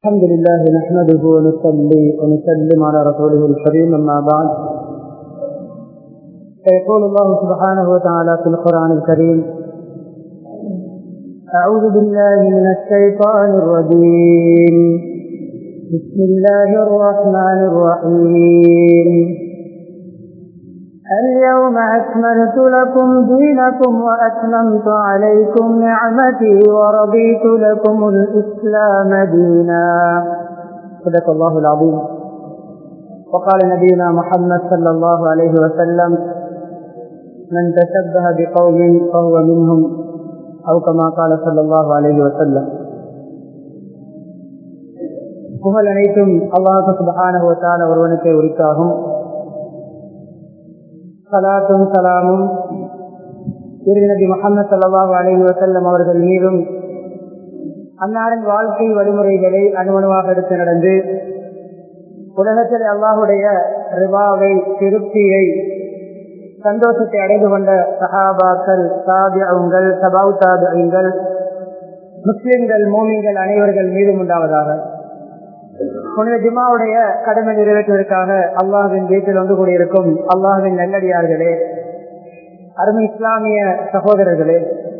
الحمد لله نحمده ونصلي ونسلم على رسوله الكريم أما بعد فيقول الله سبحانه وتعالى في القرآن الكريم أعوذ بالله من الشيطان الرجيم بسم الله الرحمن الرحيم اليوم أكملت لكم دينكم وأتممت عليكم نعمتي ورضيت لكم الإسلام دينا صدق الله العظيم وقال نبينا محمد صلى الله عليه وسلم من تشبه بقوم فهو منهم أو كما قال صلى الله عليه وسلم புகழ் அனைத்தும் அல்லாஹு சுபஹான ஒருவனுக்கே உரித்தாகும் சலாத்தும் சலாமும் திருநபி முகமது சல்லாஹு அலஹி வசல்லம் அவர்கள் மீதும் அன்னாரின் வாழ்க்கை வழிமுறைகளை அணுவணுவாக எடுத்து நடந்து உலகத்தில் அல்லாஹுடைய ரிவாவை திருப்தியை சந்தோஷத்தை அடைந்து கொண்ட சஹாபாக்கள் சாபியங்கள் சபாவு சாபியங்கள் முஸ்லிம்கள் மோமிங்கள் அனைவர்கள் மீதும் உண்டாவதாக புனித ஜிமாவுடைய கடமை நிறைவேற்றுவதற்காக அல்லாஹின் வீட்டில் வந்து கூடியிருக்கும் அல்லாஹின் நல்லடியார்களே அருமை இஸ்லாமிய சகோதரர்களே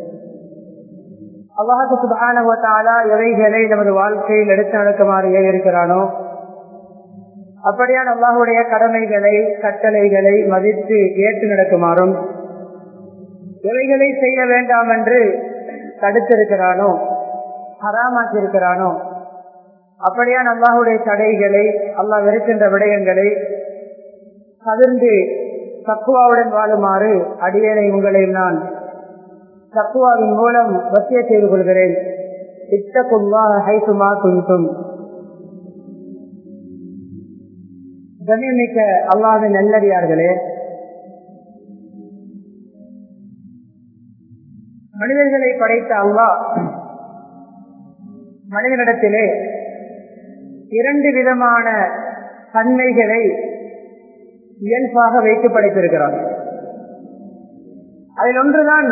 அல்லாஹு சுபானவத்தாலா எவைகளை நமது வாழ்க்கையில் எடுத்து நடக்குமாறு இருக்கிறானோ அப்படியான அல்லாஹுடைய கடமைகளை கட்டளைகளை மதித்து ஏற்று நடக்குமாறும் எவைகளை செய்ய வேண்டாம் என்று தடுத்திருக்கிறானோ ஹராமாக்கி இருக்கிறானோ அப்படியான அல்லாஹுடைய தடைகளை அல்லாஹ் வெறுக்கின்ற விடயங்களை தவிர்ந்து தக்குவாவுடன் வாழுமாறு அடியனை உங்களையும் நான் தக்குவாவின் மூலம் வசிய செய்து கொள்கிறேன் இத்தகுல்லா ஹைசுமா குந்தும் கண்ணியமிக்க அல்லாவின் நல்லடியார்களே மனிதர்களை படைத்த அல்லாஹ் மனிதனிடத்திலே இரண்டு விதமான தன்மைகளை இயல்பாக வைத்து படைத்திருக்கிறார் அதில் ஒன்றுதான்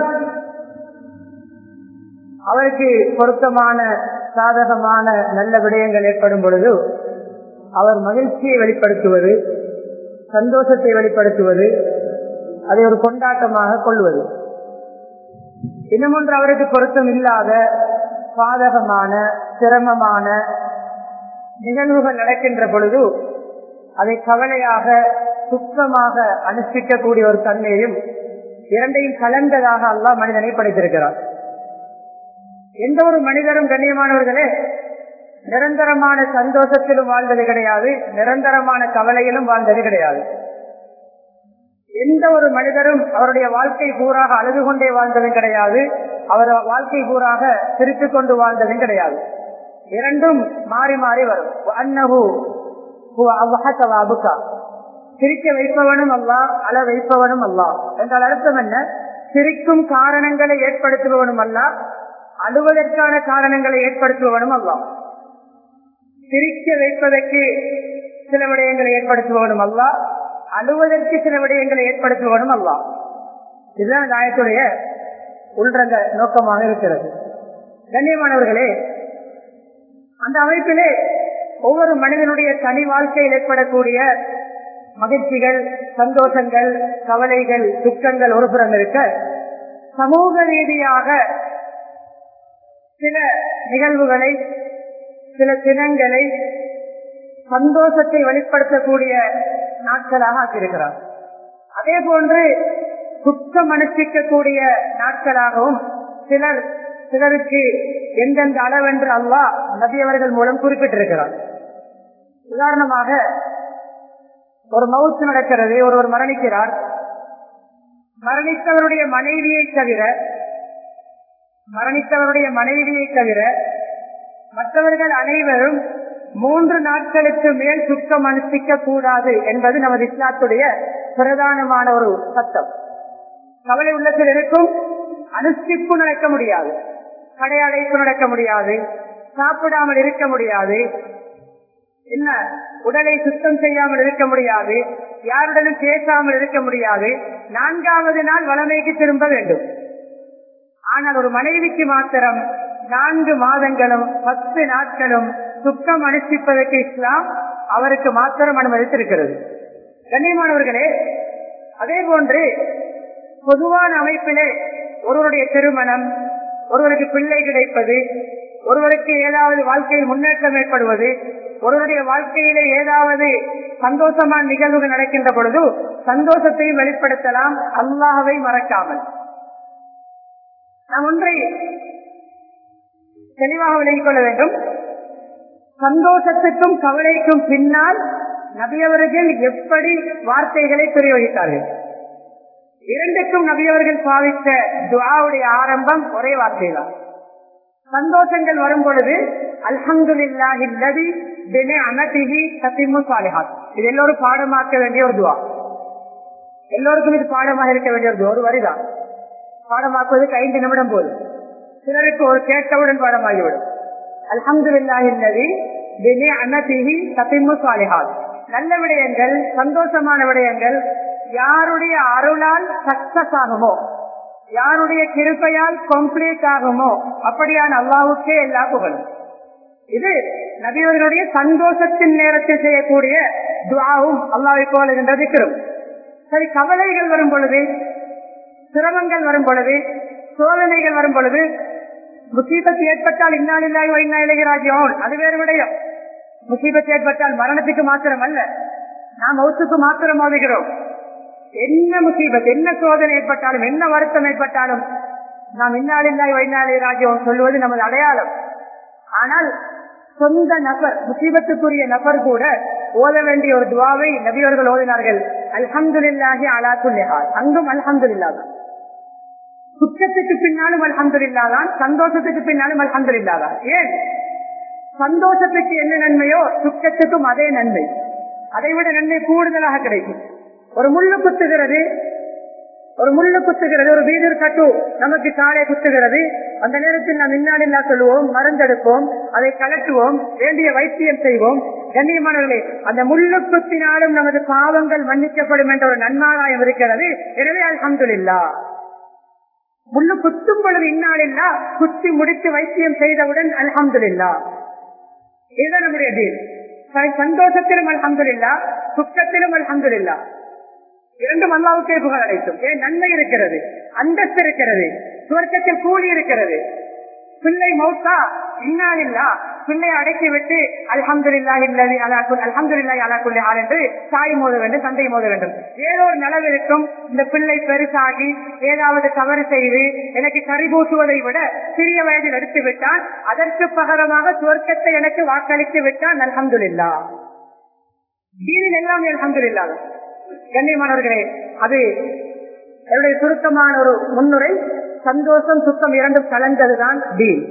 அவருக்கு பொருத்தமான சாதகமான நல்ல விடயங்கள் ஏற்படும் பொழுது அவர் மகிழ்ச்சியை வெளிப்படுத்துவது சந்தோஷத்தை வெளிப்படுத்துவது அதை ஒரு கொண்டாட்டமாக கொள்வது இன்னமொன்று அவருக்கு பொருத்தம் இல்லாத சாதகமான சிரமமான நிகழ்வுகள் நடக்கின்ற பொழுது அதை கவலையாக சுத்தமாக அனுஷ்டிக்கக்கூடிய ஒரு தன்மையும் இரண்டையும் கலந்ததாக அல்லாஹ் மனிதனை படைத்திருக்கிறார் எந்த ஒரு மனிதரும் கண்ணியமானவர்களே நிரந்தரமான சந்தோஷத்திலும் வாழ்ந்தது கிடையாது நிரந்தரமான கவலையிலும் வாழ்ந்தது கிடையாது எந்த ஒரு மனிதரும் அவருடைய வாழ்க்கை பூராக அழுது கொண்டே வாழ்ந்ததும் கிடையாது அவர் வாழ்க்கை பூராக சிரித்துக் கொண்டு வாழ்ந்ததும் கிடையாது இரண்டும் மாறி மாறி வரும் அன்னஹு அபுகா சிரிக்க வைப்பவனும் அல்லா அழ வைப்பவனும் அல்லா என்றால் அர்த்தம் என்ன சிரிக்கும் காரணங்களை ஏற்படுத்துபவனும் அல்ல அழுவதற்கான காரணங்களை ஏற்படுத்துபவனும் அல்ல சிரிக்க வைப்பதற்கு சில விடயங்களை ஏற்படுத்துபவனும் அல்ல அழுவதற்கு சில விடயங்களை ஏற்படுத்துபவனும் அல்ல இதுதான் நாயத்துடைய உள்ரங்க நோக்கமாக இருக்கிறது கண்ணியமானவர்களே அந்த அமைப்பிலே ஒவ்வொரு மனிதனுடைய தனி வாழ்க்கையில் ஏற்படக்கூடிய மகிழ்ச்சிகள் சந்தோஷங்கள் கவலைகள் துக்கங்கள் ஒரு புறம் இருக்க சமூக ரீதியாக சில நிகழ்வுகளை சில தினங்களை சந்தோஷத்தை வெளிப்படுத்தக்கூடிய நாட்களாக ஆக்கியிருக்கிறார் அதே போன்று துக்கம் அனுஷ்டிக்கக்கூடிய நாட்களாகவும் சிலர் சிலருக்கு எந்தெந்த அளவென்று அல்லா நபியவர்கள் மூலம் குறிப்பிட்டிருக்கிறார் உதாரணமாக ஒரு மவுத்து நடக்கிறது ஒருவர் மரணிக்கிறார் மரணித்தவருடைய மனைவியை தவிர மரணித்தவருடைய மனைவியை தவிர மற்றவர்கள் அனைவரும் மூன்று நாட்களுக்கு மேல் சுத்தம் அனுஷ்டிக்க கூடாது என்பது நமது இஸ்லாத்துடைய பிரதானமான ஒரு சட்டம் கவலை உள்ளத்தில் இருக்கும் அனுஷ்டிப்பு நடக்க முடியாது கடையடைப்பு நடக்க முடியாது சாப்பிடாமல் இருக்க முடியாது என்ன உடலை சுத்தம் செய்யாமல் இருக்க முடியாது யாருடனும் பேசாமல் இருக்க முடியாது நான்காவது நாள் வளமைக்கு திரும்ப வேண்டும் ஆனால் ஒரு மனைவிக்கு மாத்திரம் நான்கு மாதங்களும் பத்து நாட்களும் சுத்தம் அனுஷ்டிப்பதற்கு இஸ்லாம் அவருக்கு மாத்திரம் அனுமதித்திருக்கிறது கண்ணியமானவர்களே அதே போன்று பொதுவான அமைப்பிலே ஒருவருடைய திருமணம் ஒருவருக்கு பிள்ளை கிடைப்பது ஒருவருக்கு ஏதாவது வாழ்க்கையில் முன்னேற்றம் ஏற்படுவது ஒருவருடைய வாழ்க்கையிலே ஏதாவது சந்தோஷமான நிகழ்வுகள் நடக்கின்ற பொழுது சந்தோஷத்தையும் வெளிப்படுத்தலாம் அல்லாஹவை மறக்காமல் நாம் ஒன்றை தெளிவாக விலகிக் கொள்ள வேண்டும் சந்தோஷத்துக்கும் கவலைக்கும் பின்னால் நபியவர்கள் எப்படி வார்த்தைகளை பிரயோகித்தார்கள் இரண்டுக்கும் நபியவர்கள் பாவித்த துவாவுடைய ஆரம்பம் ஒரே வார்த்தை தான் சந்தோஷங்கள் வரும் பொழுது அல்ஹம்துல்லாஹி அனதிஹி சத்திமு சாலிஹாத் இது எல்லோரும் பாடமாக்க வேண்டிய ஒரு துவா எல்லோருக்கும் இது பாடமாக இருக்க வேண்டிய ஒரு ஒரு வரிதான் பாடமாக்குவதற்கு ஐந்து நிமிடம் போதும் சிலருக்கு ஒரு கேட்டவுடன் பாடமாகிவிடும் அல்ஹம்துல்லாஹி அனதிஹி சத்திமு சாலிஹாத் நல்ல விடயங்கள் சந்தோஷமான விடயங்கள் யாருடைய அருளால் சக்சஸ் ஆகுமோ யாருடைய கிருப்பையால் கம்ப்ளீட் ஆகுமோ அப்படியான அல்லாவுக்கே எல்லா புகழும் இது நபியவர்களுடைய சந்தோஷத்தின் நேரத்தில் செய்யக்கூடிய துவாவும் அல்லாவை போல இருந்தது இருக்கிறோம் சரி கவலைகள் வரும் பொழுது சிரமங்கள் வரும் பொழுது சோதனைகள் வரும் பொழுது முசீபத்து ஏற்பட்டால் இன்னாலில்லாய் வைநாயகராஜ்யம் அது வேறு விடயம் முசீபத்து ஏற்பட்டால் மரணத்துக்கு மாத்திரம் அல்ல நாம் மௌத்துக்கு மாத்திரம் மோதுகிறோம் என்ன முசீபத் என்ன சோதனை ஏற்பட்டாலும் என்ன வருத்தம் ஏற்பட்டாலும் நாம் இன்னாலில்லாய் வைநாளி ராஜ்யம் சொல்லுவது நமது அடையாளம் ஆனால் சொந்த நபர் முசீபத்துக்குரிய நபர் கூட ஓத வேண்டிய ஒரு துவாவை நபியவர்கள் ஓதினார்கள் அல்ஹம்துல்லாஹி அலாத்துல்லிஹால் அங்கும் அல்ஹம்துல்லா தான் குற்றத்துக்கு பின்னாலும் அல்ஹம்துல்லா தான் சந்தோஷத்துக்கு பின்னாலும் அல்ஹம்துல்லா தான் ஏன் சந்தோஷத்துக்கு என்ன நன்மையோ துக்கத்துக்கும் அதே நன்மை அதை விட நன்மை கூடுதலாக கிடைக்கும் ஒரு முள்ளு குத்துகிறது ஒரு முள்ளு குத்துகிறது ஒரு வீதர் கட்டு நமக்கு காலை குத்துகிறது அந்த நேரத்தில் நாம் இன்னாலில்லா சொல்லுவோம் மருந்தெடுப்போம் அதை கலட்டுவோம் வேண்டிய வைத்தியம் செய்வோம் கண்ணியமானவர்களே அந்த முள்ளு குத்தினாலும் நமது பாவங்கள் மன்னிக்கப்படும் என்ற ஒரு நன்மாராயம் இருக்கிறது எனவே அல்ஹம்துல்லா முள்ளு குத்தும் பொழுது இன்னாலில்லா குத்தி முடித்து வைத்தியம் செய்தவுடன் அல்ஹம்துல்லா இதுதான் நம்முடைய டீல் சந்தோஷத்திலும் அல்ஹம்துல்லா துக்கத்திலும் அல்ஹம்துல்லா இரண்டும் அல்லாவுக்கே புகழ் அடைத்தும் ஏன் நன்மை இருக்கிறது அந்தஸ்து இருக்கிறது சுவர்க்கத்தில் கூலி இருக்கிறது பிள்ளை மௌத்தா இன்னாலில்லா பிள்ளையை அடக்கி விட்டு அல்ஹம்துல்லா இல்லது அல்ஹம்துல்லா அலாக்குள்ளி ஆள் என்று தாய் மோத வேண்டும் தந்தை மோத வேண்டும் ஏதோ ஒரு நலவு இருக்கும் இந்த பிள்ளை பெருசாகி ஏதாவது தவறு செய்து எனக்கு கரிபூசுவதை விட சிறிய வயதில் எடுத்து விட்டால் அதற்கு பகரமாக சுவர்க்கத்தை எனக்கு வாக்களித்து விட்டால் அல்ஹம்துல்லா தீனில் எல்லாம் அல்ஹம்துல்லா கண்ணியமானவர்களே அது என்னுடைய சுருக்கமான ஒரு முன்னுரை சந்தோஷம் சுத்தம் இரண்டும் கலந்ததுதான் தீன்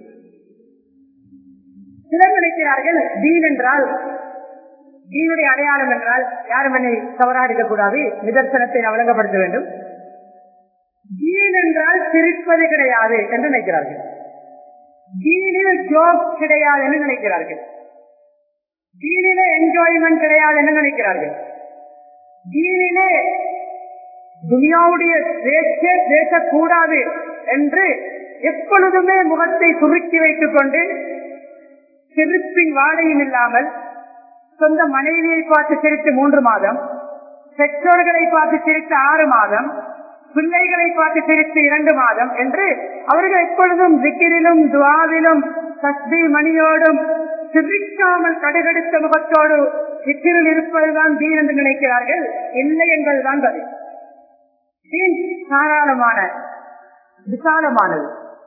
சிலர் நினைக்கிறார்கள் தீன் என்றால் தீனுடைய அடையாளம் என்றால் யாரும் என்னை தவறாடிக்க கூடாது நிதர்சனத்தை வழங்கப்படுத்த வேண்டும் தீன் என்றால் சிரிப்பது கிடையாது என்று நினைக்கிறார்கள் தீனில் ஜோக் கிடையாது என்று நினைக்கிறார்கள் தீனிலே என்ஜாய்மெண்ட் கிடையாது என்று நினைக்கிறார்கள் தீனிலே துனியாவுடைய பேச்சே பேசக்கூடாது என்று எப்பொழுதுமே முகத்தை சுருக்கி வைத்துக் கொண்டு சிரிப்பின் வாடையும் இல்லாமல் சொந்த மனைவியை பார்த்து சிரித்து மூன்று மாதம் பெற்றோர்களை பார்த்து சிரித்து ஆறு மாதம் பிள்ளைகளை பார்த்து சிரித்து இரண்டு மாதம் என்று அவர்கள் எப்பொழுதும் விக்கிரிலும் துவாவிலும் சஸ்தி மணியோடும் சிரிக்காமல் கடுகடுத்த முகத்தோடு விக்கிரில் இருப்பதுதான் தீன் என்று நினைக்கிறார்கள் இல்லை என்பதுதான் பதில் தீன் தாராளமான விசாலமானது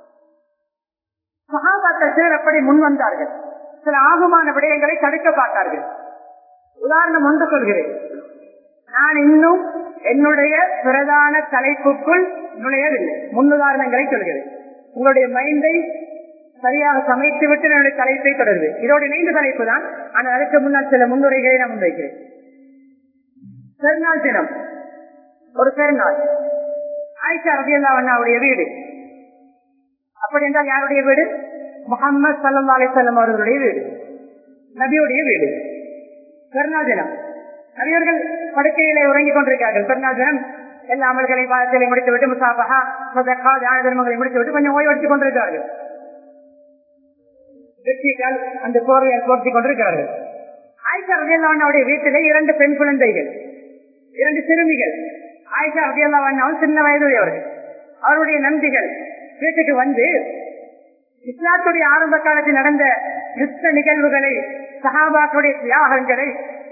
சகாபாக்கள் சிலர் அப்படி முன் வந்தார்கள் சில ஆகுமான விடயங்களை தடுக்க பார்த்தார்கள் உதாரணம் ஒன்று சொல்கிறேன் நான் இன்னும் என்னுடைய பிரதான தலைப்புக்குள் நுழையவில்லை முன்னுதாரணங்களை சொல்கிறேன் உங்களுடைய மைண்டை சரியாக சமைத்து விட்டு என்னுடைய தலைப்பை தொடர்ந்து இதோட இணைந்த தலைப்பு தான் ஆனால் அதற்கு முன்னால் சில முன்னுரைகளை நான் முன்வைக்கிறேன் பெருநாள் தினம் ஒரு பெருநாள் ஆயிஷா ரபியல்லா அண்ணாவுடைய வீடு அப்படி என்றால் யாருடைய வீடு முகமது சல்லா அலிசல்லம் அவர்களுடைய வீடு நபியுடைய வீடு பெருநாள் தினம் நபியர்கள் படுக்கையிலே உறங்கிக் கொண்டிருக்கிறார்கள் பெருநாள் தினம் எல்லா அமல்களை பாதத்தை முடித்து விட்டு முசாபகா தியான தர்மங்களை முடித்து விட்டு கொஞ்சம் ஓய்வெடுத்துக் கொண்டிருக்கிறார்கள் வெற்றியால் அந்த போர்வையால் போர்த்தி கொண்டிருக்கிறார்கள் ஆயிஷா ரதியல்லாவுடைய வீட்டிலே இரண்டு பெண் குழந்தைகள் இரண்டு சிறுமிகள் ஆயிஷா ரதியல்லாவும் சின்ன வயதுடையவர்கள் அவருடைய நந்திகள் வீட்டுக்கு வந்து இஸ்லாத்துடைய ஆரம்ப காலத்தில் நடந்த யுத்த நிகழ்வுகளை சஹாபாக்களுடைய தியாகங்களை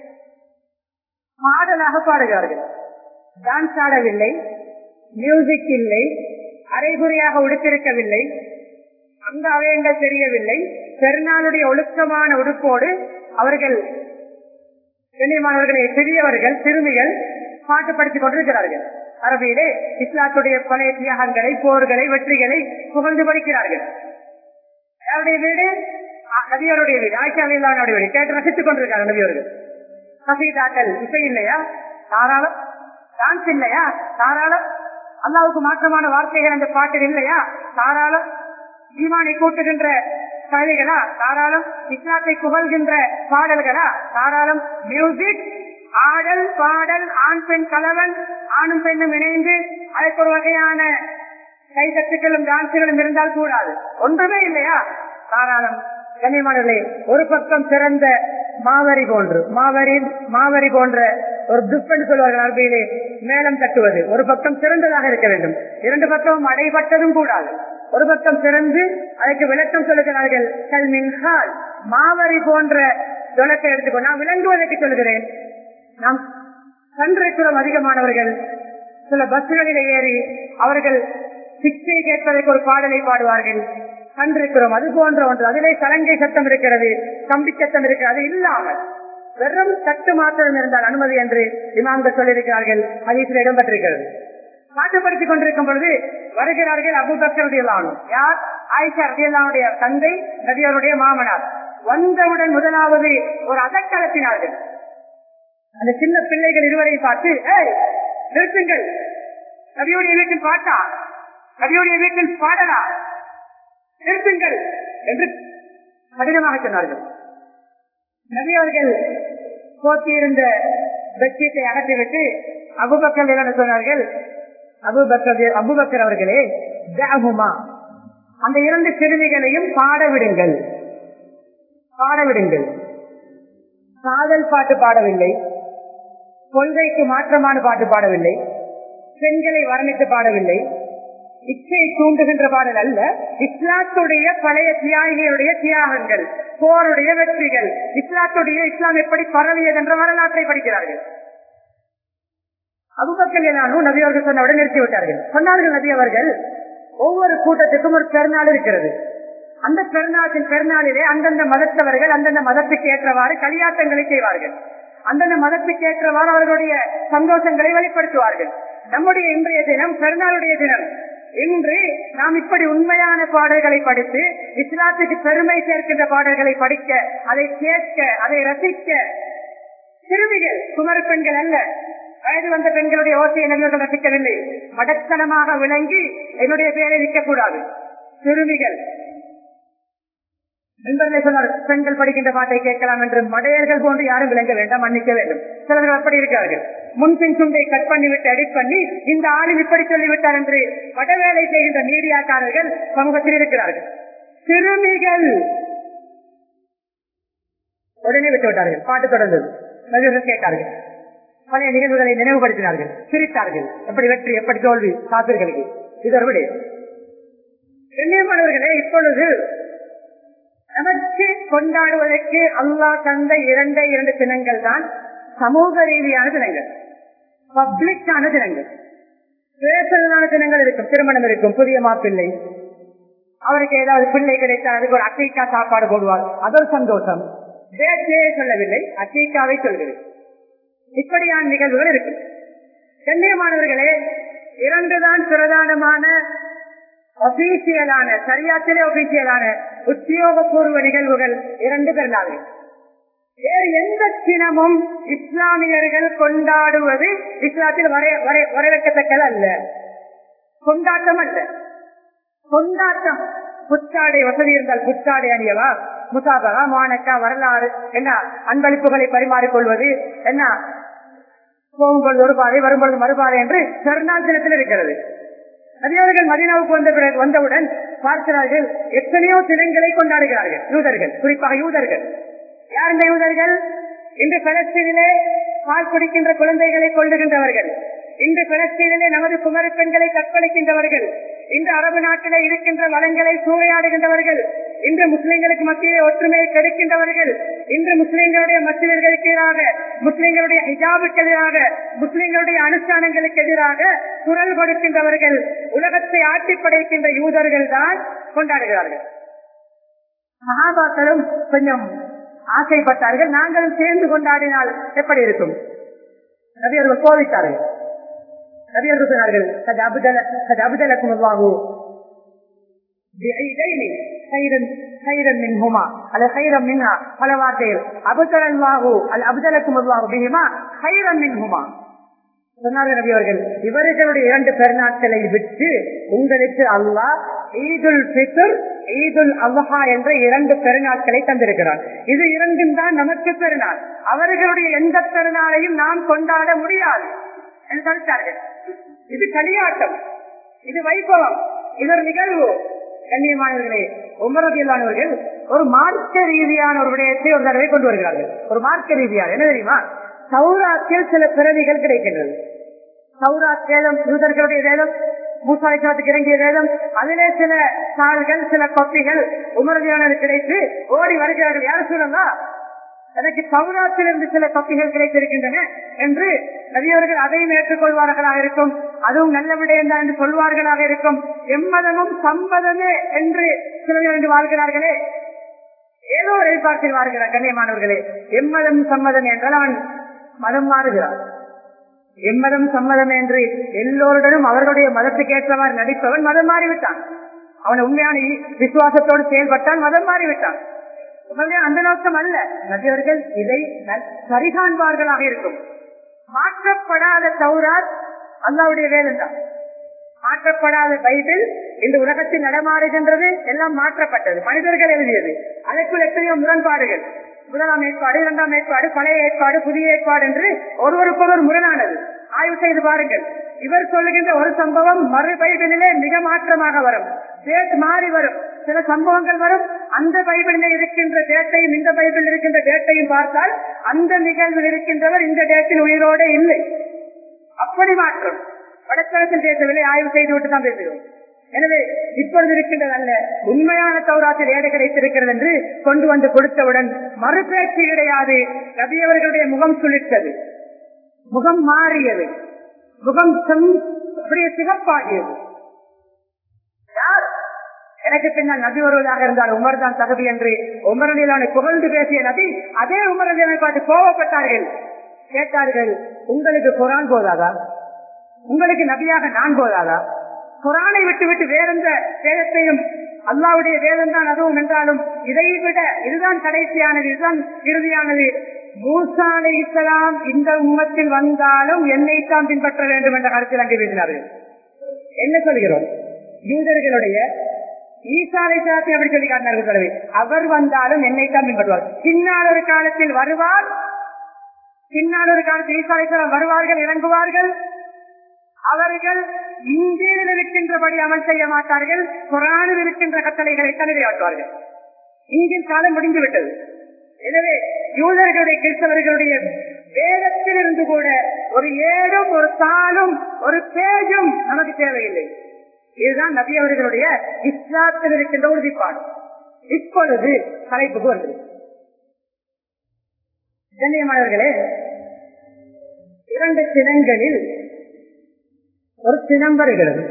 பாடலாக பாடுகிறார்கள் டான்ஸ் ஆடவில்லை மியூசிக் இல்லை அரைகுறையாக உடுத்திருக்கவில்லை அந்த அவயங்கள் தெரியவில்லை பெருநாளுடைய ஒழுக்கமான உடுப்போடு அவர்கள் கண்ணியமானவர்களை சிறியவர்கள் சிறுமிகள் பாட்டு படித்துக் கொண்டிருக்கிறார்கள் அரபியிலே இஸ்லாத்துடைய பழைய தியாகங்களை போர்களை வெற்றிகளை புகழ்ந்து படிக்கிறார்கள் யாருடைய வீடு நபியருடைய வீடு ஆயிஷா அலிலானுடைய வீடு கேட்டு ரசித்துக் கொண்டிருக்காங்க நபியவர்கள் கசீதாக்கள் இசை இல்லையா தாராளம் டான்ஸ் இல்லையா தாராளம் அல்லாவுக்கு மாற்றமான வார்த்தைகள் அந்த பாட்டில் இல்லையா தாராளம் ஈமானை கூட்டுகின்ற கலைகளா தாராளம் இஸ்லாத்தை புகழ்கின்ற பாடல்களா தாராளம் மியூசிக் ஆடல் பாடல் ஆண் பெண் கலவன் ஆணும் பெண்ணும் இணைந்து அதற்கு ஒரு வகையான கைதட்டுகளும் டான்ஸுகளும் இருந்தால் கூடாது ஒன்றுமே இல்லையா தாராளம் கண்ணியமானே ஒரு பக்கம் சிறந்த மாவரி போன்று மாவரி மாவரி போன்ற ஒரு துப்பன் சொல்வார்கள் அரபியிலே மேலம் தட்டுவது ஒரு பக்கம் சிறந்ததாக இருக்க வேண்டும் இரண்டு பக்கமும் அடைபட்டதும் கூடாது ஒரு பக்கம் சிறந்து அதற்கு விளக்கம் சொல்லுகிறார்கள் கல்மின் ஹால் மாவரி போன்ற விளக்கை எடுத்துக்கொண்டு நான் விளங்குவதற்கு சொல்கிறேன் நாம் கன்றிருக்கிறோம் அதிகமானவர்கள் சில பஸ்களில் ஏறி அவர்கள் சிக்ஷை கேட்பதற்கு ஒரு பாடலை பாடுவார்கள் கண்டிருக்கிறோம் அது போன்ற ஒன்று அதிலே சலங்கை சத்தம் இருக்கிறது கம்பி சத்தம் இருக்கிறது அது இல்லாமல் வெறும் தட்டு மாத்திரம் இருந்தால் அனுமதி என்று இமாம்கள் சொல்லியிருக்கிறார்கள் அதில் இடம்பெற்றிருக்கிறது பாட்டுப்படுத்திக் கொண்டிருக்கும் பொழுது வருகிறார்கள் அபுபக்கருடையலானும் யார் ஆயிஷா ரதியல்லாவுடைய தந்தை நதியருடைய மாமனார் வந்தவுடன் முதலாவது ஒரு அதக்கலத்தினார்கள் அந்த சின்ன பிள்ளைகள் இருவரை பார்த்து ஏய் நிறுத்துங்கள் நபியுடைய வீட்டில் பாட்டா நபியுடைய வீட்டில் பாடலா நிறுத்துங்கள் என்று கடினமாக சொன்னார்கள் நபி அவர்கள் போத்தியிருந்த பெட்ஷீட்டை அகற்றிவிட்டு அபுபக்கர் என்ன சொன்னார்கள் அபுபக்கர் அபுபக்கர் அவர்களே ஜாகுமா அந்த இரண்டு சிறுமிகளையும் பாட விடுங்கள் பாட விடுங்கள் காதல் பாட்டு பாடவில்லை கொள்கைக்கு மாற்றமான பாட்டு பாடவில்லை பெண்களை வர்ணித்து பாடவில்லை இச்சை தூண்டுகின்ற பாடல் அல்ல இஸ்லாத்துடைய பழைய தியாகிகளுடைய தியாகங்கள் போருடைய வெற்றிகள் இஸ்லாத்துடைய இஸ்லாம் எப்படி பரவியது என்ற வரலாற்றை படிக்கிறார்கள் அபுபக்கல் எல்லாரும் நபி அவர்கள் சொன்னவுடன் நிறுத்திவிட்டார்கள் சொன்னார்கள் நபி அவர்கள் ஒவ்வொரு கூட்டத்துக்கும் ஒரு பெருநாள் இருக்கிறது அந்த பெருநாட்டின் பெருநாளிலே அந்தந்த மதத்தவர்கள் அந்தந்த மதத்துக்கு ஏற்றவாறு களியாட்டங்களை செய்வார்கள் அந்தந்த மதத்துக்கு ஏற்றவாறு அவர்களுடைய சந்தோஷங்களை வெளிப்படுத்துவார்கள் நம்முடைய இன்றைய தினம் பெருநாளுடைய தினம் இன்று நாம் இப்படி உண்மையான பாடல்களை படித்து இஸ்லாத்துக்கு பெருமை சேர்க்கின்ற பாடல்களை படிக்க அதை கேட்க அதை ரசிக்க சிறுமிகள் குமர் பெண்கள் அல்ல வயது வந்த பெண்களுடைய ஓசையை நபியர்கள் ரசிக்கவில்லை மடத்தனமாக விளங்கி என்னுடைய பெயரை நிற்கக்கூடாது சிறுமிகள் நண்பர்களே சொன்னார் பெண்கள் படிக்கின்ற பாட்டை கேட்கலாம் என்று மடையர்கள் போன்று யாரும் விளங்க வேண்டாம் மன்னிக்க வேண்டும் சிலர்கள் அப்படி இருக்கிறார்கள் முன்பின் சுண்டை கட் பண்ணிவிட்டு எடிட் பண்ணி இந்த ஆளும் இப்படி சொல்லிவிட்டார் என்று வடவேலை செய்கின்ற மீடியாக்காரர்கள் சமூகத்தில் இருக்கிறார்கள் சிறுமிகள் உடனே விட்டு விட்டார்கள் பாட்டு தொடர்ந்தது நபியர்கள் கேட்டார்கள் பழைய நிகழ்வுகளை நினைவுபடுத்தினார்கள் சிரித்தார்கள் எப்படி வெற்றி எப்படி தோல்வி காப்பீர்களுக்கு இதற்கு கண்ணியமானவர்களே இப்பொழுது நமக்கு கொண்டாடுவதற்கு அல்லாஹ் தந்த இரண்டே இரண்டு தினங்கள் தான் சமூக ரீதியான தினங்கள் பப்ளிக்கான தினங்கள் பேசுறதான தினங்கள் இருக்கும் திருமணம் இருக்கும் புதிய மாப்பிள்ளை அவருக்கு ஏதாவது பிள்ளை கிடைத்தால் அதுக்கு ஒரு அக்கீக்கா சாப்பாடு போடுவார் அது ஒரு சந்தோஷம் பேச்சே சொல்லவில்லை அக்கீக்காவை சொல்கிறேன் இப்படியான நிகழ்வுகள் இருக்கு கண்ணியமானவர்களே இரண்டுதான் பிரதானமான ஒபீசியலான சரியாத்திலே ஒபீசியலான உத்தியோகபூர்வ நிகழ்வுகள் இரண்டு பெருநாள்கள் வேறு எந்த தினமும் இஸ்லாமியர்கள் கொண்டாடுவது இஸ்லாத்தில் வரவேற்கத்தக்கது அல்ல கொண்டாட்டம் அல்ல கொண்டாட்டம் புத்தாடை வசதி இருந்தால் புத்தாடை அணியவா முசாபகா மானக்கா வரலாறு என்ன அன்பளிப்புகளை பரிமாறிக்கொள்வது என்ன போகும்போது ஒரு பாதை வரும்பொழுது மறுபாதை என்று பெருநாள் தினத்தில் இருக்கிறது நபியவர்கள் மதினாவுக்கு வந்த பிறகு வந்தவுடன் பார்க்கிறார்கள் எத்தனையோ தினங்களை கொண்டாடுகிறார்கள் யூதர்கள் குறிப்பாக யூதர்கள் யார் இந்த யூதர்கள் இன்று பலஸ்தீனிலே பால் குடிக்கின்ற குழந்தைகளை கொள்ளுகின்றவர்கள் இன்று பலஸ்தீனிலே நமது குமரி பெண்களை கற்பழிக்கின்றவர்கள் இன்று அரபு நாட்டிலே இருக்கின்ற வளங்களை சூறையாடுகின்றவர்கள் இன்று முஸ்லிம்களுக்கு மத்தியிலே ஒற்றுமையை கெடுக்கின்றவர்கள் இன்று முஸ்லிம்களுடைய மசிதர்களுக்கு எதிராக முஸ்லிம்களுடைய ஹிஜாபுக்கு எதிராக முஸ்லிம்களுடைய அனுஷ்டானங்களுக்கு எதிராக குரல் கொடுக்கின்றவர்கள் உலகத்தை ஆட்டி படைக்கின்ற யூதர்கள் தான் கொண்டாடுகிறார்கள் மகாபாக்களும் கொஞ்சம் ஆசைப்பட்டார்கள் நாங்களும் சேர்ந்து கொண்டாடினால் எப்படி இருக்கும் நபியர்கள் கோவித்தார்கள் நபியர்கள் சொன்னார்கள் "கத் அபுதல- கத் அபுதலக்கும் அல்லாஹு بعيدين خيرا خيرا منهما على خيرا منها பல வார்த்தைகள் அபுதல் அல்லாஹு அல் அபுதலக்கும் அல்லாஹு பிஹிமா خيرا منهما சொன்னார்கள் நபி அவர்கள் இவர்களுடைய இரண்டு பெருநாட்களை விட்டு உங்களுக்கு அல்லாஹ் ஈதுல் பித்ர் ஈதுல் அல்ஹா என்ற இரண்டு பெருநாட்களை தந்திருக்கிறார் இது இரண்டும் தான் நமக்கு பெருநாள் அவர்களுடைய எந்த பெருநாளையும் நாம் கொண்டாட முடியாது என்று சொல்லிட்டார்கள் இது களியாட்டம் இது வைபவம் இது ஒரு நிகழ்வு கண்ணியமானவர்களே உமரதியிலானவர்கள் ஒரு மார்க்க ரீதியான ஒரு விடயத்தை ஒரு தடவை கொண்டு வருகிறார்கள் ஒரு மார்க்க ரீதியான என்ன தெரியுமா சௌராத்தில் சில பிறவிகள் கிடைக்கின்றது சௌராத் வேதம் யூதர்களுடைய வேதம் மூசாய்க்காத்துக்கு இறங்கிய வேதம் அதிலே சில தாள்கள் சில கொப்பிகள் உமரதியானது கிடைத்து ஓடி வருகிறார்கள் யார் சொல்லலாம் எனக்கு சௌராத்திலிருந்து சில கொப்பிகள் கிடைத்திருக்கின்றன என்று நபியவர்கள் அதையும் ஏற்றுக்கொள்வார்களாக இருக்கும் அதுவும் நல்ல விடயம் தான் என்று சொல்வார்களாக இருக்கும் எம்மதமும் சம்மதமே என்று சிலர் என்று வாழ்கிறார்களே ஏதோ ஒரு எதிர்பார்த்தில் வாழ்கிறார் கண்ணியமானவர்களே எம்மதம் சம்மதம் என்றால் அவன் மதம் மாறுகிறான் எம்மதம் சம்மதம் என்று எல்லோருடனும் அவர்களுடைய மதத்துக்கு ஏற்றவாறு நடிப்பவன் மதம் மாறிவிட்டான் அவன் உண்மையான ஈ- விசுவாசத்தோடு செயல்பட்டால் மதம் மாறிவிட்டான் உண்மையிலே அந்த நோக்கம் அல்ல நபியவர்கள் இதை நல்- சரிகாண்பார்களாக இருக்கும் மாற்றப்படாத சௌராத் அல்லாவுடைய வேதம் தான் மாற்றப்படாத பைபிள் இந்த உலகத்தில் நடமாடுகின்றது எல்லாம் மாற்றப்பட்டது மனிதர்கள் எழுதியது அதற்குள் எத்தனையோ முரண்பாடுகள் முதலாம் ஏற்பாடு இரண்டாம் ஏற்பாடு பழைய ஏற்பாடு புதிய ஏற்பாடு என்று ஒருவருக்கொருவர் முரணானது ஆய்வு செய்து பாருங்கள் இவர் சொல்லுகின்ற ஒரு சம்பவம் மறு பைபிளிலே மிக மாற்றமாக வரும் டேட் மாறி வரும் சில சம்பவங்கள் வரும் அந்த பைபிளிலே இருக்கின்ற டேட்டையும் இந்த பைபிள் இருக்கின்ற டேட்டையும் பார்த்தால் அந்த நிகழ்வில் இருக்கின்றவர் இந்த டேட்டில் உயிரோடு இல்லை அப்படி மாற்றம் வடக்கிழக்கில் பேசவில்லை ஆய்வு செய்து விட்டு தான் பேசுகிறோம் எனவே இப்பொழுது இருக்கின்றது அல்ல உண்மையான தௌராத்தில் ஏடு கிடைத்திருக்கிறது என்று கொண்டு வந்து கொடுத்தவுடன் மறுபேச்சு கிடையாது நபியவர்களுடைய முகம் சுழித்தது முகம் மாறியது முகம் செம்- அப்படியே சிகப்பாகியது யார் எனக்கு பின்னால் நபி வருவதாக இருந்தால் உமர் தான் தகுதி என்று உமரனிலான புகழ்ந்து பேசிய நபி அதே உமரனிலை பார்த்து கோவப்பட்டார்கள் கேட்டார்கள் உங்களுக்கு குரான் போதாதா உங்களுக்கு நபியாக நான் போதாதா குரானை விட்டு விட்டு வேறெந்த வேதத்தையும் அல்லாவுடைய வேதம் தான் அதுவும் என்றாலும் இதை விட இதுதான் கடைசியானது இதுதான் இறுதியானது மூசா அலை இஸ்லாம் இந்த உம்மத்தில் வந்தாலும் என்னைத்தான் பின்பற்ற வேண்டும் என்ற கருத்தில் அங்கே பேசினார்கள் என்ன சொல்கிறோம் யூதர்களுடைய ஈசா அலைஹிஸ்ஸலாத்தை அப்படி சொல்லி காட்டினார்கள் தலைவி அவர் வந்தாலும் என்னைத்தான் பின்பற்றுவார் பின்னால் ஒரு காலத்தில் வருவார் பின்னால் ஒரு காலத்தில் ஈசா அலைஹிஸ்ஸலாம் வருவார்கள் இறங்குவார்கள் அவர்கள் இந்தியில் இருக்கின்றபடி அமல் செய்ய மாட்டார்கள் குரானில் இருக்கின்ற கட்டளைகளை தலைவையாற்றுவார்கள் இங்கில் காலம் முடிந்து விட்டது எனவே யூதர்களுடைய கிறிஸ்தவர்களுடைய வேதத்தில் இருந்து கூட ஒரு ஏடும் ஒரு தாளும் ஒரு பேஜும் நமக்கு தேவையில்லை இதுதான் நபி அவர்களுடைய இஸ்லாத்தில் இருக்கின்ற உறுதிப்பாடு இப்பொழுது தலைப்புக்கு வந்தது கண்ணியமானவர்களே இரண்டு தினங்களில் ஒரு தினம் வருகிறது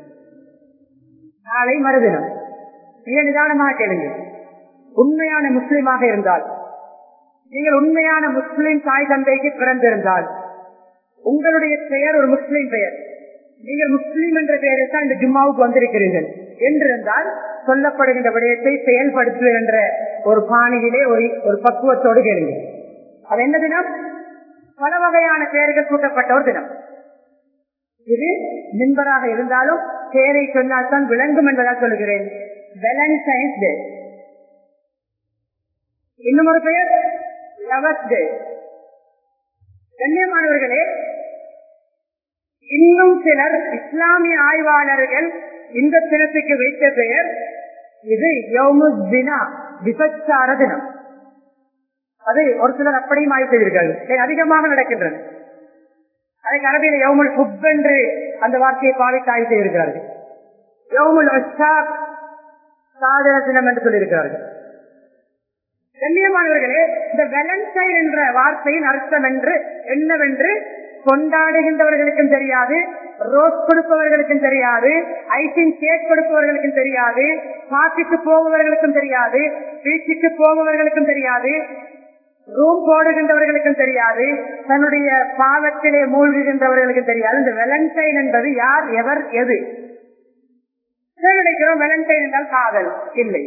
நாளை மறுதினம் மிக நிதானமாக கேளுங்க உண்மையான முஸ்லிமாக இருந்தால் நீங்கள் உண்மையான முஸ்லிம் தாய் தந்தைக்கு பிறந்திருந்தால் உங்களுடைய பெயர் ஒரு முஸ்லிம் பெயர் நீங்கள் முஸ்லீம் என்ற பெயரை தான் இந்த ஜும்மாவுக்கு வந்திருக்கிறீர்கள் என்றிருந்தால் சொல்லப்படுகின்ற விடயத்தை செயல்படுத்துவது என்ற ஒரு பாணியிலே ஒரு ஒரு பக்குவத்தோடு கேளுங்க அது என்ன தினம் பல வகையான பெயர்கள் சூட்டப்பட்ட ஒரு தினம் இது மின்பராக இருந்தாலும் பெயரை சொன்னால் தான் விளங்கும் என்பதால் சொல்கிறேன் வேலண்டைன்ஸ் டே இன்னும் ஒரு பெயர் லவர்ஸ் டே கண்ணியமானவர்களே இன்னும் சிலர் இஸ்லாமிய ஆய்வாளர்கள் இந்த தினத்துக்கு வைத்த பெயர் இது யோமு தினா விபச்சார தினம் அது ஒரு சிலர் அப்படியும் ஆய்வு அதிகமாக நடக்கின்றது அதுக்கு அரபியில் யோமுல் ஹுப் என்று அந்த வார்த்தையை பாவித்து ஆய்வு செய்திருக்கிறார்கள் யோமுல் அஷாக் சாதன தினம் என்று சொல்லியிருக்கிறார்கள் கண்ணியமானவர்களே இந்த வெலன்டைன் என்ற வார்த்தையின் அர்த்தம் என்று என்னவென்று கொண்டாடுகின்றவர்களுக்கும் தெரியாது ரோஸ் கொடுப்பவர்களுக்கும் தெரியாது ஐசிங் கேக் கொடுப்பவர்களுக்கும் தெரியாது பார்ட்டிக்கு போபவர்களுக்கும் தெரியாது பீச்சுக்கு போபவர்களுக்கும் தெரியாது ரூம் போடுகின்றவர்களுக்கும் தெரியாது தன்னுடைய பாவத்திலே மூழ்குகின்றவர்களுக்கும் தெரியாது இந்த வெலண்டைன் என்பது யார் எவர் எது நினைக்கிறோம் வெலண்டைன் என்றால் காதல் இல்லை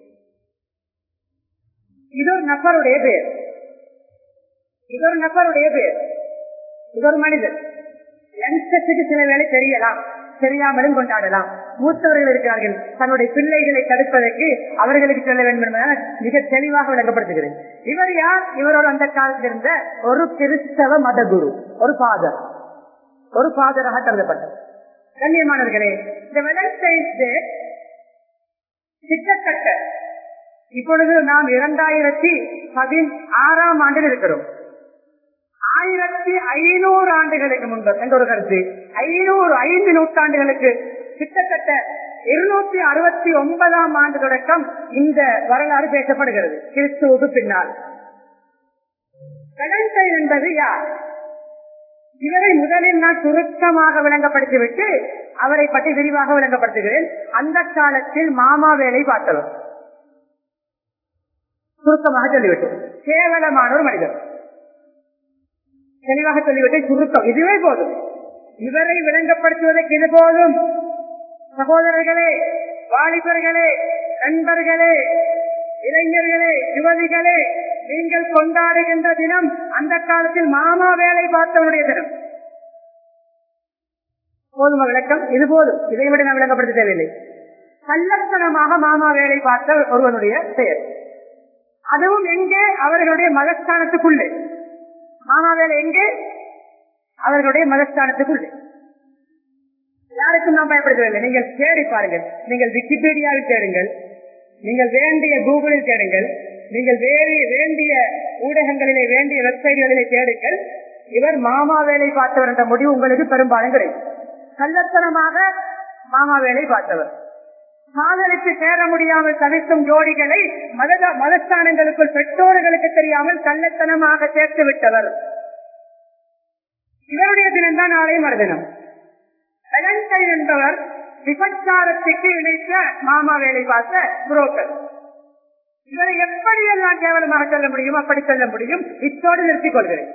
இது ஒரு நபருடைய பேர் இது ஒரு நபருடைய பேர் இது ஒரு மனிதர் யங்ஸ்டர்ஸுக்கு சில வேலை தெரியலாம் தெரியாமலும் கொண்டாடலாம் மூத்தவர்கள் இருக்கிறார்கள் தன்னுடைய பிள்ளைகளை தடுப்பதற்கு அவர்களுக்கு செல்ல வேண்டும் என்பதால் மிக தெளிவாக விளங்கப்படுத்துகிறேன் இவர் யார் இவரோட அந்த காலத்தில் இருந்த ஒரு கிறிஸ்தவ மதகுரு ஒரு ஃபாதர் ஒரு ஃபாதராக கருதப்பட்டது கண்ணியமானவர்களே இந்த வெலண்டைன்ஸ் டே கிட்டத்தட்ட இப்பொழுது நாம் இரண்டாயிரத்தி பதினாறாம் ஆண்டில் இருக்கிறோம் ஆயிரத்தி ஐநூறு ஆண்டுகளுக்கு முன்பு என்ற ஒரு கருத்து ஐநூறு ஐந்து நூற்றாண்டுகளுக்கு கிட்டத்தட்ட இருநூத்தி அறுபத்தி ஒன்பதாம் ஆண்டு தொடக்கம் இந்த வரலாறு பேசப்படுகிறது கிறிஸ்துவுக்கு பின்னால் வெலண்டைன் என்பது யார் இவரை முதலில் நான் சுருக்கமாக விளங்கப்படுத்திவிட்டு அவரை பற்றி விரிவாக விளங்கப்படுத்துகிறேன் அந்த காலத்தில் மாமா வேலை பார்த்தவர் சுருக்கமாக சொல்லிவிட்டு கேவலமான ஒரு மனிதர் தெளிவாக சொல்லிவிட்டு சுருக்கம் இதுவே போதும் இவரை விளங்கப்படுத்துவதற்கு இது போதும் சகோதரர்களே வாலிபர்களே நண்பர்களே இளைஞர்களே யுவதிகளே நீங்கள் கொண்டாடுகின்ற தினம் அந்த காலத்தில் மாமா வேலை பார்த்தவனுடைய தினம் போதுமா விளக்கம் இது போதும் இதை விட நான் விளங்கப்படுத்த தேவையில்லை கள்ளத்தனமாக மாமா வேலை பார்த்த ஒருவனுடைய பெயர் அதுவும் எங்கே அவர்களுடைய மதஸ்தானத்துக்குள்ளே மாமா வேலை எங்கே அவர்களுடைய மதஸ்தானத்துக்குள்ளே யாருக்கும் நாம் பயப்படுத்தவில்லை நீங்கள் தேடி பாருங்கள் நீங்கள் விக்கிபீடியாவில் தேடுங்கள் நீங்கள் வேண்டிய கூகுளில் தேடுங்கள் நீங்கள் வேறு வேண்டிய ஊடகங்களிலே வேண்டிய வெப்சைட்களிலே தேடுங்கள் இவர் மாமா வேலை பார்த்தவர் என்ற முடிவு உங்களுக்கு பெரும்பாலும் கிடைக்கும் கள்ளத்தனமாக மாமா வேலை பார்த்தவர் காதலுக்கு சேர முடியாமல் தவிர்க்கும் ஜோடிகளை மத மதஸ்தானங்களுக்குள் பெற்றோர்களுக்கு தெரியாமல் கள்ளத்தனமாக சேர்த்து விட்டவர் இவருடைய தினம்தான் நாளை மறுதினம் வெலண்டைன் என்பவர் விபச்சாரத்துக்கு இணைத்த மாமா வேலை பார்த்த புரோக்கர் இவரை எப்படி எல்லாம் கேவலமாக சொல்ல முடியும் அப்படி சொல்ல முடியும் இத்தோடு நிறுத்திக் கொள்கிறேன்